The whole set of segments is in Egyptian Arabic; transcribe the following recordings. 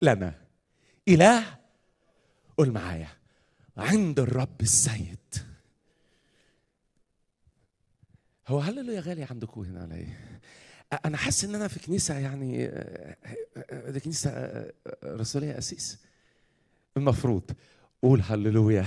لنا إله قول معايا عند الرب السيد هو هللويا غالي عندكم هنا على ايه؟ انا حاسس ان انا في كنيسه يعني آه، آه، دي كنيسه آه، آه، رسوليه اسيس المفروض قول هللويا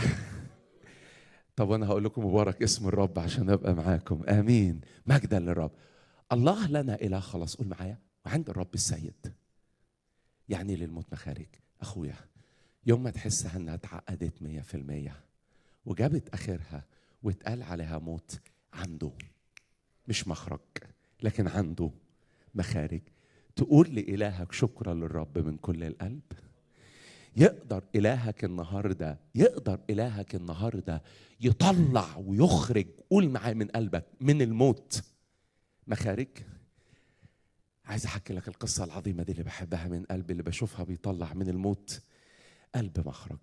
طب وانا هقول لكم مبارك اسم الرب عشان ابقى معاكم امين مجدا للرب الله لنا اله خلاص قول معايا وعند الرب السيد يعني للموت مخارج اخويا يوم ما تحسها انها اتعقدت مية في المية وجابت اخرها واتقال عليها موت عنده مش مخرج لكن عنده مخارج تقول لإلهك شكرا للرب من كل القلب يقدر إلهك النهاردة يقدر إلهك النهاردة يطلع ويخرج قول معايا من قلبك من الموت مخارج عايز أحكي لك القصة العظيمة دي اللي بحبها من قلبي اللي بشوفها بيطلع من الموت قلب مخرج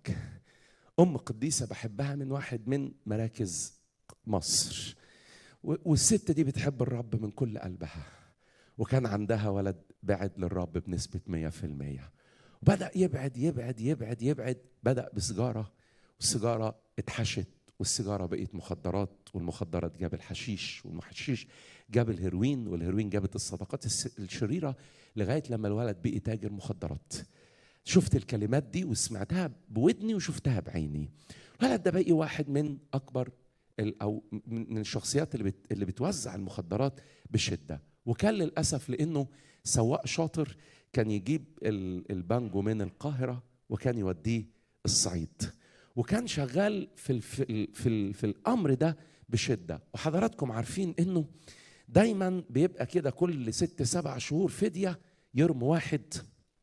أم قديسة بحبها من واحد من مراكز مصر و- والست دي بتحب الرب من كل قلبها وكان عندها ولد بعد للرب بنسبة مية في المية وبدأ يبعد يبعد يبعد يبعد بدأ بسجارة والسيجارة اتحشت والسيجارة بقت مخدرات والمخدرات جاب الحشيش والحشيش جاب الهيروين والهيروين جابت الصدقات الس- الشريرة لغاية لما الولد بقي تاجر مخدرات شفت الكلمات دي وسمعتها بودني وشفتها بعيني الولد ده بقي واحد من أكبر ال- او من من الشخصيات اللي بت اللي بتوزع المخدرات بشده وكان للاسف لانه سواق شاطر كان يجيب ال- البانجو من القاهره وكان يوديه الصعيد وكان شغال في ال في ال في, ال في الامر ده بشده وحضراتكم عارفين انه دايما بيبقى كده كل ست سبع شهور فديه يرموا واحد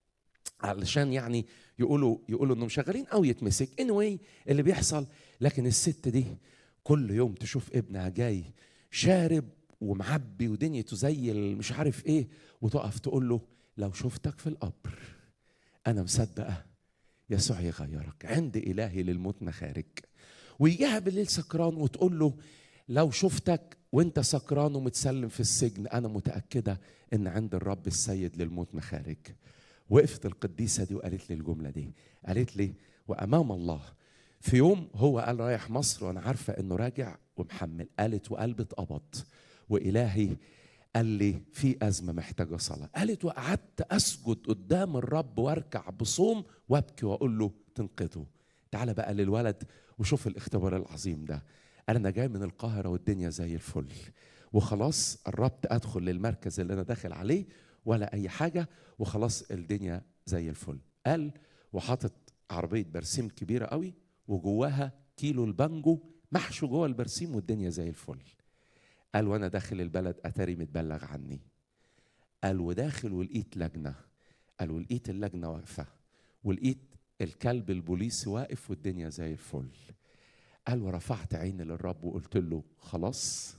علشان يعني يقولوا يقولوا انهم شغالين او يتمسك anyway اللي بيحصل لكن الست دي كل يوم تشوف ابنها جاي شارب ومعبي ودنيته زي ال- مش عارف ايه وتقف تقول له لو شفتك في القبر انا مصدقه يسوع يغيرك عند الهي للموت مخارج ويجيها بالليل سكران وتقول له لو شفتك وانت سكران ومتسلم في السجن انا متاكده ان عند الرب السيد للموت مخارج وقفت القديسه دي وقالت لي الجمله دي قالت لي وامام الله في يوم هو قال رايح مصر وانا عارفه انه راجع ومحمل قالت وقلبي اتقبض والهي قال لي في ازمه محتاجه صلاه قالت وقعدت اسجد قدام الرب واركع بصوم وابكي واقول له تنقذه تعال بقى للولد وشوف الاختبار العظيم ده قال انا جاي من القاهره والدنيا زي الفل وخلاص قربت ادخل للمركز اللي انا داخل عليه ولا اي حاجه وخلاص الدنيا زي الفل قال وحاطط عربيه برسيم كبيره قوي وجواها كيلو البانجو محشو جوه البرسيم والدنيا زي الفل قال وانا داخل البلد اتاري متبلغ عني قال وداخل ولقيت لجنه قال ولقيت اللجنه واقفه ولقيت الكلب البوليسي واقف والدنيا زي الفل قال ورفعت عيني للرب وقلت له خلاص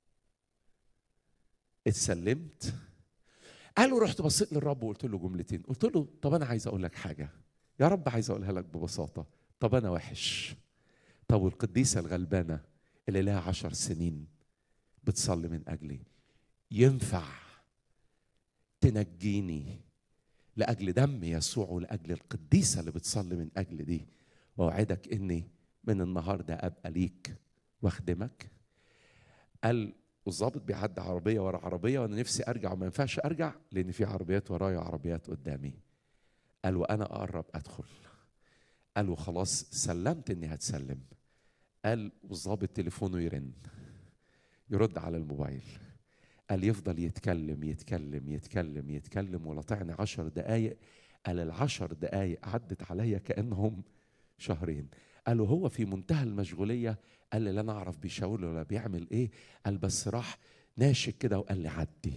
اتسلمت قال ورحت بصيت للرب وقلت له جملتين قلت له طب انا عايز اقول لك حاجه يا رب عايز اقولها لك ببساطه طب انا وحش طب والقديسه الغلبانه اللي لها عشر سنين بتصلي من اجلي ينفع تنجيني لاجل دم يسوع ولاجل القديسه اللي بتصلي من اجل دي واوعدك اني من النهارده ابقى ليك واخدمك قال والظابط بيعدي عربيه ورا عربيه وانا نفسي ارجع وما ينفعش ارجع لان في عربيات ورايا وعربيات قدامي قال وانا اقرب ادخل قال وخلاص سلمت اني هتسلم قال والظابط تليفونه يرن يرد على الموبايل قال يفضل يتكلم يتكلم يتكلم يتكلم ولطعني عشر دقايق قال العشر دقايق عدت عليا كأنهم شهرين قالوا هو في منتهى المشغولية قال لي لا انا اعرف بيشاور لي ولا بيعمل ايه قال بس راح ناشك كده وقال لي عدي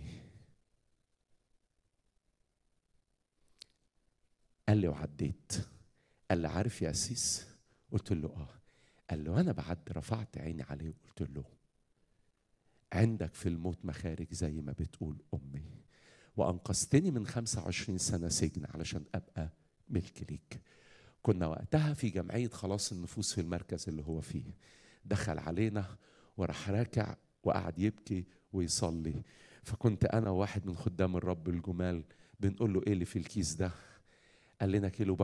قال لي وعديت قال لي عارف يا أسيس قلت له اه قال له انا بعد رفعت عيني عليه وقلت له عندك في الموت مخارج زي ما بتقول امي وانقذتني من 25 سنه سجن علشان ابقى ملك ليك كنا وقتها في جمعيه خلاص النفوس في المركز اللي هو فيه دخل علينا وراح راكع وقعد يبكي ويصلي فكنت انا وواحد من خدام الرب الجمال بنقول له ايه اللي في الكيس ده قال لنا كيلو